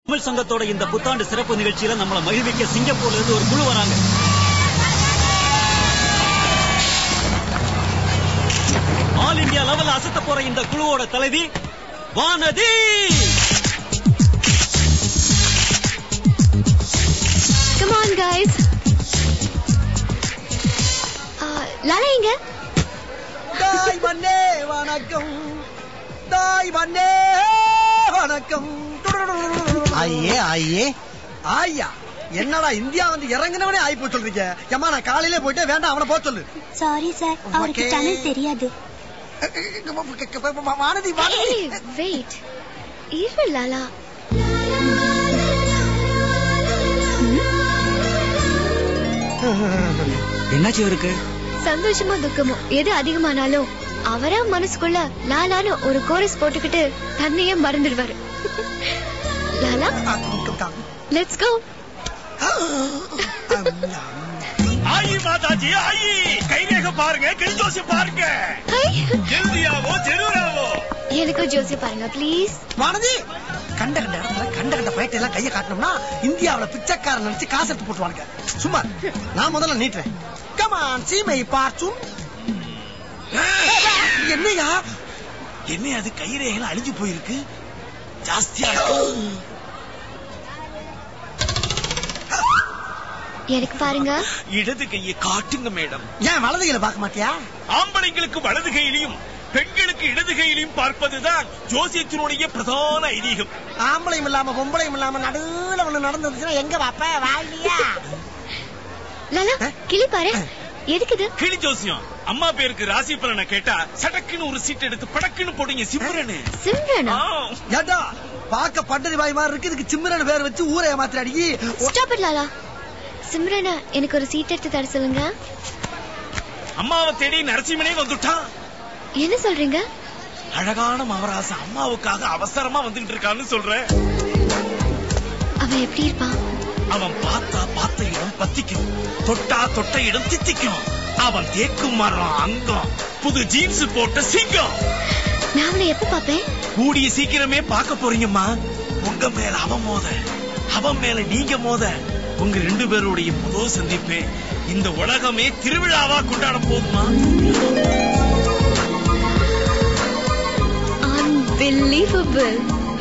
தமிழ் சங்கத்தோட இந்த புத்தாண்டு சிறப்பு நிகழ்ச்சியில நம்மள மகிழ்விக்க சிங்கப்பூர்ல இருந்து ஒரு குழு வராங்க ஆல் இந்தியா லெவல்ல அசத்த போற இந்த குழுவோட தலைவி Vanathi Come on, guys. Uh, Lala எங்க தாய் மண்ணே வணக்கம் தாய் மண்ணே வணக்கம் ஐயே ஐயே ஆயா என்னடா இந்தியா வந்து இறங்கினவனே ஆயி போய் சொல்றீங்க ஏமா நான் காலையிலே போயிட்டே வேண்டாம் அவனை போக சொல்லு சாரி சார் அவருக்கு Okay. தமிழ் தெரியாது வானதி வானதி வெயிட் இரு லாலா என்னாச்சு இவருக்கு சந்தோஷமோ துக்கமோ எது அதிகமானாலும் அவரா மனசுக்குள்ள லாலான்னு ஒரு கோரஸ் போட்டுக்கிட்டு தன்னையே மறந்துடுவாரு லாலா லெட்ஸ் கோ ஆயி மாதாஜி ஆயி கைரேக பாருங்க கிழிஞ்சோசி பாருங்க ஜெல்தியாவோ ஜெரூராவோ எனக்கு ஜோசி பாருங்க ப்ளீஸ் வானதி கண்ட கண்ட இடத்துல கண்ட கண்ட பயத்தை எல்லாம் கையை காட்டினோம்னா இந்தியாவுல பிச்சைக்காரன் நினைச்சு காசு எடுத்து போட்டுவானுங்க சும்மா நான் முதல்ல நீட்டுறேன் கமான் சீமை பார்ச்சும் என்னையா என்ன அது கைரேகைகள் அழிஞ்சு போயிருக்கு ஜாஸ்தியா இருக்கு. எனக்கு பாருங்க இடது கையை காட்டுங்க மேடம் ஏன் வலதுகளை பார்க்க மாட்டியா ஆம்பளைங்களுக்கு வலது கையிலையும் பெண்களுக்கு இடது கையிலையும் பார்ப்பதுதான் ஜோசியத்தினுடைய பிரதான ஐதீகம் ஆம்பளையும் இல்லாம பொம்பளையும் இல்லாம நடுவுல ஒண்ணு நடந்துச்சுன்னா எங்க பாப்ப வாயிலியா லாலா கிளி பாரு எதுக்கு இது கிளி ஜோசியம் அம்மா பேருக்கு ராசி பலனை கேட்டா சடக்குன்னு ஒரு சீட் எடுத்து படக்குன்னு போடுங்க சிம்ரனு சிம்ரனா ஏட்டா பாக்க பட்டரி வாய் மாதிரி இருக்கு இதுக்கு சிம்மரன் பேர் வச்சு ஊரை ஏமாத்திர அடிக்கி ஸ்டாப் இட் லாலா சிம்ரனா எனக்கு ஒரு சீட் எடுத்து தர சொல்லுங்க அம்மாவை தேடி நரசிம்மனே வந்துட்டான் என்ன சொல்றீங்க அழகான மவராச அம்மாவுக்காக அவசரமா வந்துட்டு இருக்கான்னு சொல்றேன் அவன் எப்படி இருப்பான் அவன் பார்த்தா பார்த்த இடம் பத்திக்கும் தொட்டா தொட்ட இடம் தித்திக்கும் அவன் தேக்கும் மரம் அங்கம் புது ஜீன்ஸ் போட்ட சிங்கம் நான் அவனை எப்ப பாப்பேன் கூடிய சீக்கிரமே பார்க்க போறீங்கம்மா உங்க மேல அவன் மோத அவன் மேல நீங்க மோத உங்க ரெண்டு பேருடைய முதல் சந்திப்பு இந்த உலகமே திருவிழாவா கொண்டாட போகுமா Unbelievable.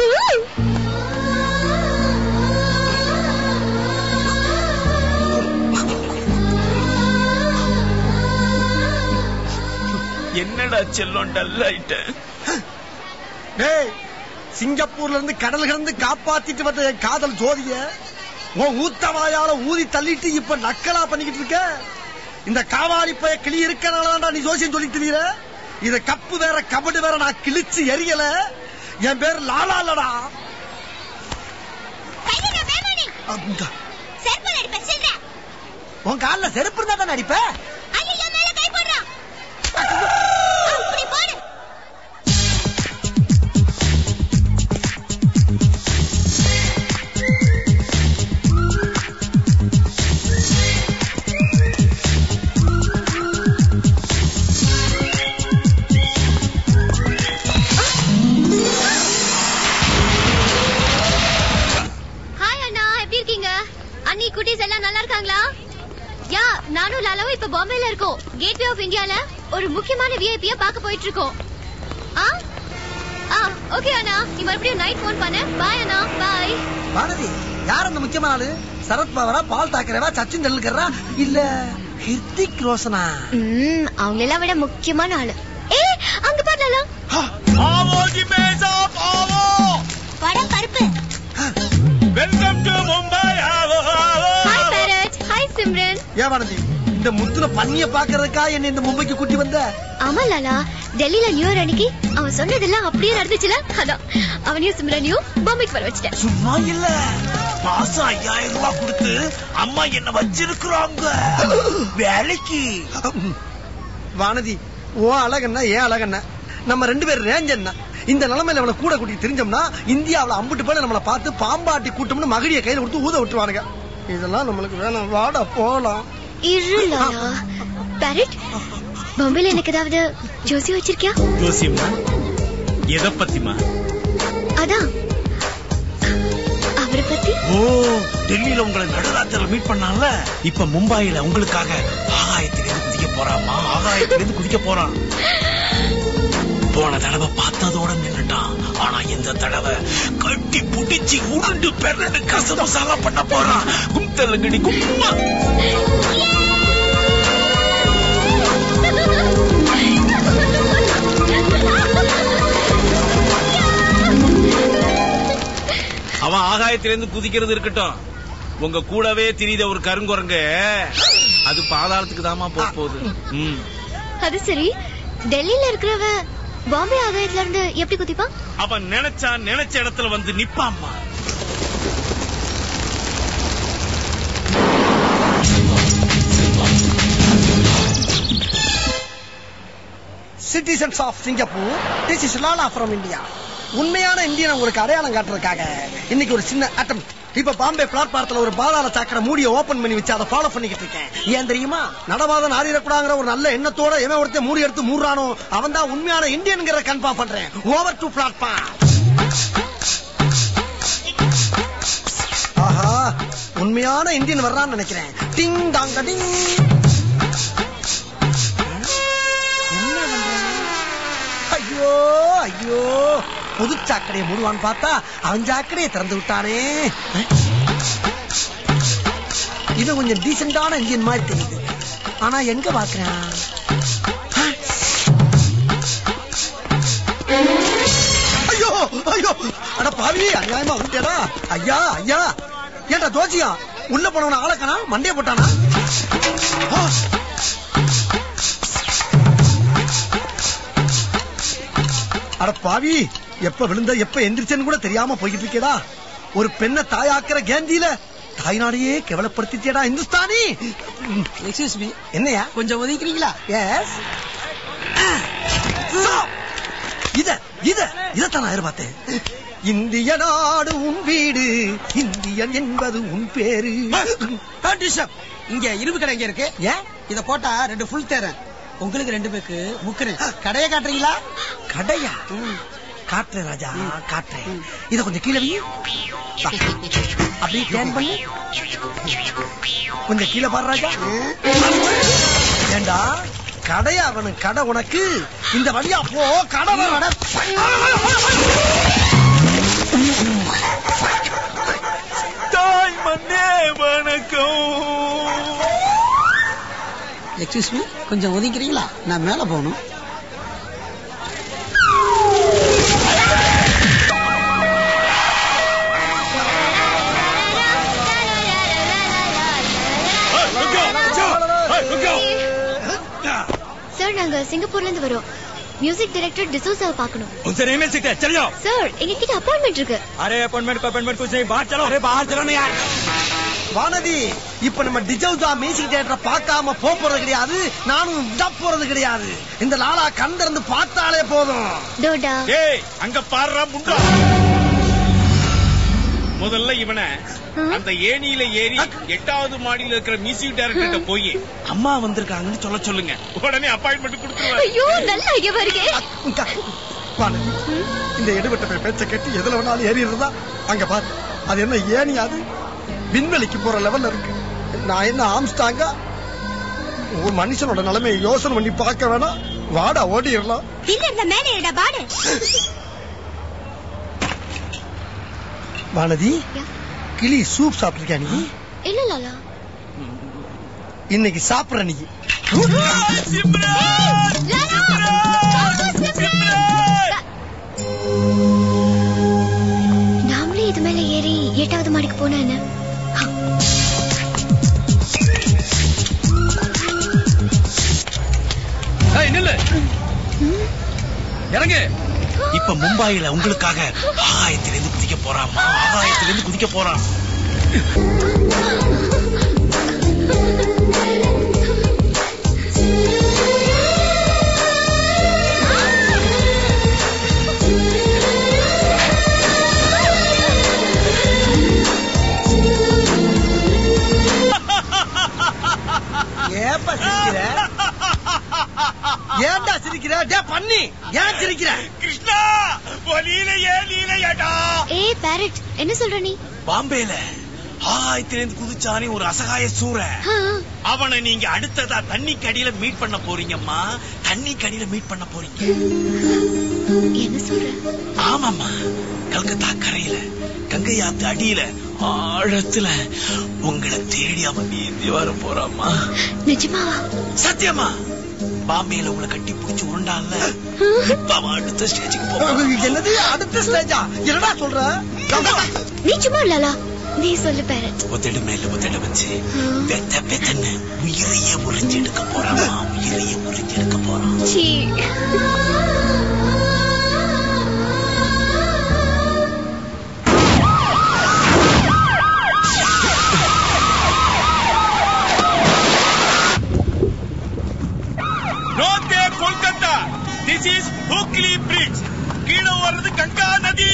என்னடா செல்லம் டல்லாயிட்ட டேய் சிங்கப்பூர்ல இருந்து கடல் கடந்து காப்பாத்திட்டு வந்த என் காதல் ஜோதிய உன் ஊத்தவாயால ஊதி தள்ளிட்டு இப்ப நக்கலா பண்ணிக்கிட்டு இருக்க இந்த காவாலி பய கிளி இருக்கனாலதான்டா நீ ஜோசியம் சொல்லிட்டு தெரியல இத கப்பு வேற கபடு வேற நான் கிழிச்சு எரியல என் பேர் லாலா இல்லடா அப்புண்டா. உன் கால்ல செருப்பு இருந்தா தான் அடிப்ப ஹாய் அண்ணா எப்படி இருக்கீங்க அண்ணி குட்டீஸ் எல்லாம் நல்லா இருக்காங்களா யா நானும் லாலாவும் இப்ப பாம்பேல இருக்கோம் கேட்வே ஆஃப் இந்தியால ஒரு முக்கியமான விஐபிய பார்க்க போயிட்டு இருக்கோம் ஆ ஆ ஓகே அண்ணா நீ மறுபடியும் நைட் ஃபோன் பண்ணு பாய் அண்ணா பாய் பாரதி யார் அந்த முக்கியமான ஆளு சரத் பவரா பால் தாக்கரேவா சச்சின் டெண்டுல்கரா இல்ல ஹிருத்திக் ரோஷனா ம் அவங்க எல்லாம் விட முக்கியமான ஆளு ஏய் அங்க பாரு லாலா ஆவோ ஜிமேசா ஆவோ படம் பருப்பு வெல்கம் டு மும்பை ஆவோ ஆவோ ஹாய் பேரட் ஹாய் சிம்ரன் ஏன் பாரதி இந்த முத்துல பண்ணிய பாக்குறதுக்கா என்ன இந்த மும்பைக்கு கூட்டி வந்த ஆமா லாலா டெல்லியில நியூ இயர் அன்னைக்கு அவன் சொன்னதெல்லாம் அப்படியே நடந்துச்சுல அதான் அவனையும் சிம்ரனையும் பாம்பேக்கு வர வச்சுட்டேன் சும்மா இல்ல மாசம் ஐயாயிரம் ரூபாய் கொடுத்து அம்மா என்ன வச்சிருக்கிறாங்க வேலைக்கு வானதி ஓ அழகண்ணா ஏன் அழகண்ணா நம்ம ரெண்டு பேரும் ரேஞ்ச் என்ன இந்த நிலைமையில அவனை கூட கூட்டி தெரிஞ்சோம்னா இந்தியாவுல அம்புட்டு பேர் நம்மளை பார்த்து பாம்பாட்டி கூட்டம்னு மகடிய கையில கொடுத்து ஊத விட்டுருவானுங்க இதெல்லாம் நம்மளுக்கு வேணாம் வாடா போலாம் இரு லாலா பேரட் பாம்பேல எனக்கு ஏதாவது ஜோசி வச்சிருக்கியா ஜோசியம்மா எதை பத்திமா அதான் அவரை ஓ டெல்லியில உங்களை நடுராத்திரில மீட் பண்ணான்ல இப்ப மும்பையில உங்களுக்காக ஆகாயத்திலிருந்து குதிக்க போறாமா ஆகாயத்திலிருந்து குதிக்க போறான் போன தடவை பார்த்ததோட நின்னுட்டான் ஆனா இந்த தடவை கட்டி புடிச்சு உருண்டு பெரண்டு கசமசாலா பண்ண போறான் கும்தலங்கடி கும்மா அவன் ஆகாயத்திலிருந்து குதிக்கிறது இருக்கட்டும் உங்க கூடவே திரித ஒரு கருங்குரங்கு அது பாதாளத்துக்கு தாமா போக போகுது ம். அது சரி டெல்லியில இருக்கிறவன் பாம்பே ஆகாயத்துல இருந்து எப்படி குதிப்பான் அவன் நினைச்சா நினைச்ச இடத்துல வந்து நிப்பாம்மா citizens of Singapore this is Lala from India உண்மையான இந்தியனை உங்களுக்கு அடையாளம் காட்டுறதுக்காக இன்னைக்கு ஒரு சின்ன அட்டம் இப்ப பாம்பே பிளாட்பாரத்துல ஒரு பாதாள சாக்கடை மூடிய ஓபன் பண்ணி வச்சு அதை ஃபாலோ பண்ணிக்கிட்டு இருக்கேன் ஏன் தெரியுமா நடவாதம் ஆறிடக்கூடாங்கிற ஒரு நல்ல எண்ணத்தோட எவன் ஒருத்தன் மூடி எடுத்து மூடுறானோ அவன் தான் உண்மையான இந்தியன்கிறத கன்ஃபார்ம் பண்றேன் ஓவர் டு பிளாட்பார்ம் ஆஹா உண்மையான இந்தியன் வர்றான்னு நினைக்கிறேன் டிங் டாங்க டிங் என்ன பண்றான்? ஐயோ ஐயோ புது சாக்கடையை மூடுவான்னு பார்த்தா அவன் சாக்கடையை திறந்து விட்டானே இது கொஞ்சம் டீசென்டான இந்தியன் மாதிரி தெரியுது ஆனா எங்க பாக்குறான் ஐயோ ஐயோ அட பாவி அநியாயமா விட்டேடா ஐயா ஐயா ஏண்டா தோச்சியா உள்ள போனவன ஆளக்கனா மண்டைய போட்டானா ஆ! அட பாவி எப்ப விழுந்த எப்ப எந்திரிச்சேன்னு கூட தெரியாம போய்கிட்டு இருக்கேடா ஒரு பெண்ணை தாயாக்குற கேந்தியில தாய்நாடையே கேவலப்படுத்திட்டேடா இந்துஸ்தானி எக்ஸ்கியூஸ் மீ என்னையா கொஞ்சம் ஒதுக்கிறீங்களா எஸ் இத இத இதத்தான் நான் எதிர்பார்த்தேன் இந்திய நாடு உன் வீடு இந்தியன் என்பது உன் பேரு டிஷப் இங்க இரும்பு கடை எங்க இருக்கு ஏன் இத போட்டா ரெண்டு ஃபுல் தேரேன் உங்களுக்கு ரெண்டு பேருக்கு முக்குறேன் கடையை காட்டுறீங்களா கடையா காட்டுறேன் ராஜா காட்டுறேன் இத கொஞ்சம் கீழே வை அப்படியே டேன் பண்ணி கொஞ்சம் கீழே பாரு ராஜா ஏண்டா கடையா அவனு கடை உனக்கு இந்த வழியா போ கடை வர தாய் மண்ணே வணக்கம் எக்ஸ்கியூஸ் மீ கொஞ்சம் ஒதுக்கிறீங்களா நான் மேல போகணும் சார் நாங்க சிங்கப்பூர்ல இருந்து வரோம் மியூசிக் டைரக்டர் டிசோசாவை பார்க்கணும் उनसे नहीं मिल सकते चल जाओ சார் எங்க கிட்ட அப்பாயின்மெண்ட் இருக்கு अरे अपॉइंटमेंट को अपॉइंटमेंट कुछ नहीं बाहर चलो अरे बाहर चलो ना यार வானதி இப்ப நம்ம டிஜவுதா மியூசிக் தியேட்டரை பார்க்காம போக போறது கிடையாது நானும் விட போறது கிடையாது இந்த லாலா கண் திறந்து பார்த்தாலே போதும் டோடா ஏய் அங்க பாருடா முண்டா முதல்ல இவனை அந்த ஏணியில ஏறி எட்டாவது மாடியில இருக்கிற மியூசிக் டைரக்டர் போய் அம்மா வந்திருக்காங்கன்னு சொல்ல சொல்லுங்க உடனே அப்பாயின்மெண்ட் கொடுத்துருவாரு ஐயோ நல்ல ஐயா வருகே இங்க. வானதி இந்த எடுபட்ட போய் பேச்ச கேட்டு எதுல வேணாலும் ஏறிடுறதா அங்க பாரு அது என்ன ஏனியாது விண்வெளிக்கு போற லெவல்ல இருக்கு நான் என்ன ஆம்ஸ்டாங்க ஒரு மனுஷனோட நிலைமையை யோசனை பண்ணி பார்க்க வேணாம் வாடா ஓடிடலாம் இல்ல இந்த மேலே இடா பாடு வானதி கிளி சூப் சாப்பிட்டிருக்கியா நீ இல்ல லாலா இன்னைக்கு சாப்பிடுற நீ நாமளே இது மேல ஏறி எட்டாவது மாடிக்கு போனா என்ன ஏய் நில்லு இறங்கு இப்ப மும்பையில உங்களுக்காக ஆகாயத்திலிருந்து குதிக்க போறாமா ஆகாயத்திலிருந்து குதிக்க போறான் ஏப்பா சிரிக்கிற ஏன்டா சிரிக்கிற டே பண்ணி ஏன் சிரிக்கிற கிருஷ்ணா லீலையே லீலையடா ஏய் பேரட் என்ன சொல்ற நீ பாம்பேல ஆகாயத்திலிருந்து குதிச்சானே ஒரு அசகாய சூற ஆ, அவனை நீங்க அடுத்ததா தண்ணி கடியில மீட் பண்ண போறீங்கம்மா தண்ணி கடியில மீட் பண்ண போறீங்க என்ன சொல்ற ஆமாம்மா கல்கத்தா கரையில கங்கையாத்து அடியில ஆழத்துல உங்களை தேடி அவன் நீந்தி வர போறாம்மா நிஜமாவா சத்தியமா பாம்பேல உங்களை கட்டி பிடிச்சு உருண்டான்ல இப்ப அவன் அடுத்த ஸ்டேஜுக்கு போவான் என்னது அடுத்த ஸ்டேஜா என்னடா சொல்ற நீ சும்மா இல்லலா நீ சொல்லு பேரண்ட் ஒத்தடு மேல ஒத்தடு வச்சு பெத்த பெத்தன்னு உயிரையே உறிஞ்சு எடுக்க போறாமா உயிரையே உறிஞ்சு எடுக்க போறான் சீ நோத்தே Kolkata this is Hooghly bridge கீழே வர்றது கங்கா நதி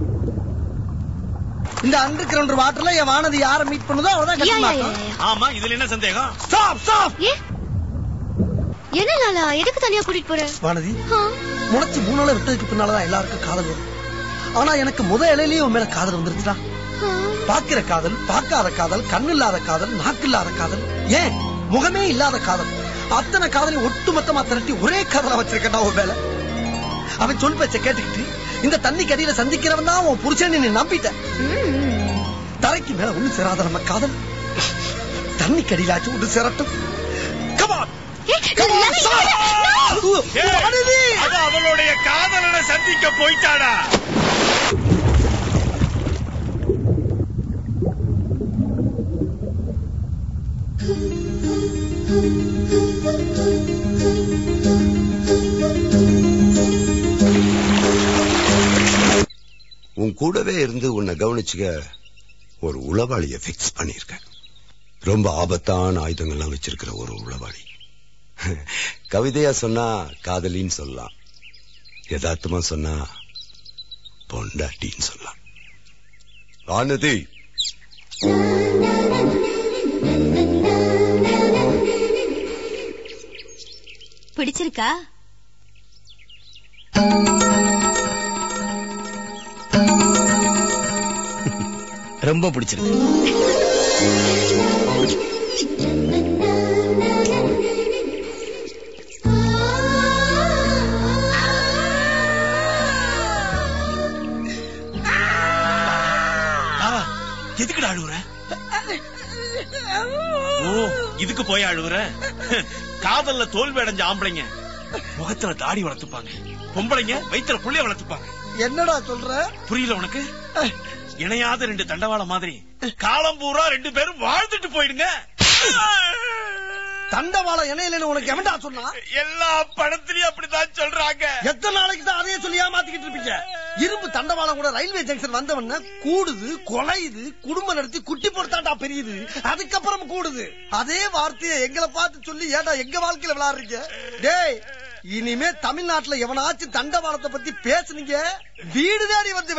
இந்த அண்டர் கிரவுண்ட் வாட்டர்ல என் வானதி யார மீட் பண்ணுதோ அவதான் யா யா யா கட்டி யா. ஆமா இதுல என்ன சந்தேகம் ஸ்டாப் ஸ்டாப் ஏ என்ன லாலா எதுக்கு தனியா கூட்டிட்டு போற வானதி ஆ, முளைச்சு மூணு நாள் விட்டதுக்கு பின்னாலதான் எல்லாருக்கும் காதல் வரும் ஆனா எனக்கு முத இலையிலேயே உன் மேல காதல் வந்துருச்சுடா ஆ. பாக்கிற காதல் பார்க்காத காதல் கண்ணு இல்லாத காதல் நாக்கு இல்லாத காதல் ஏன் முகமே இல்லாத காதல் அத்தனை காதலையும் ஒட்டுமொத்தமா திரட்டி ஒரே காதலா வச்சிருக்கா உன் மேல அவன் சொல் பேச்ச கேட்டுக்கிட்டு இந்த தண்ணி கடியில சந்திக்கிறவன் தான் உன் புருஷன் நீ நம்பிட்ட ம். தரைக்கு மேல ஒண்ணு சேராத நம்ம காதல் தண்ணி கடியிலாச்சும் ஒண்ணு சேரட்டும் கமான் ஏ, லாலா, இங்க வர. No. அது அவளுடைய காதலனை சந்திக்க போயிட்டாடா உன் கூடவே இருந்து உன்னை கவனிச்சுக்க ஒரு உளவாளிய பிக்ஸ் பண்ணிருக்கேன் ரொம்ப ஆபத்தான ஆயுதங்கள்லாம் வச்சிருக்கிற ஒரு உளவாளி கவிதையா சொன்னா காதலின்னு சொல்லலாம் யதார்த்தமா சொன்னா பொண்டாட்டின்னு சொல்லலாம் ஆனதி பிடிச்சிருக்கா ரொம்ப பிடிச்சிருக்கு தாவா, எதுக்குடா அழுகுற ஓ இதுக்கு போய் அழுகுற காதல்ல தோல்வி அடைஞ்ச ஆம்பளைங்க முகத்துல தாடி வளர்த்துப்பாங்க பொம்பளைங்க வயித்துல புள்ளைய வளர்த்துப்பாங்க என்னடா சொல்ற புரியல உனக்கு இணையாத ரெண்டு தண்டவாள மாதிரி காலம் பூரா ரெண்டு பேரும் வாழ்ந்துட்டு போயிடுங்க தண்டவாளம் இணையில உனக்கு எவன்டா சொன்னா எல்லா படத்திலயும் அப்படித்தான் சொல்றாங்க எத்தனை நாளைக்கு தான் அதையே சொல்லி ஏமாத்திக்கிட்டு இருப்பீங்க இரும்பு தண்டவாளம் கூட ரயில்வே ஜங்ஷன் வந்தவன கூடுது கொலையுது குடும்பம் நடத்தி குட்டி போடுத்தாண்டா பெரியுது அதுக்கப்புறம் கூடுது அதே வார்த்தையை எங்களை பார்த்து சொல்லி ஏடா எங்க வாழ்க்கையில விளையாடுறீங்க டேய் இனிமே தமிழ்நாட்டுல எவனாச்சும் தண்டவாளத்தை பத்தி பேசுனீங்க வீடு தேடி வந்து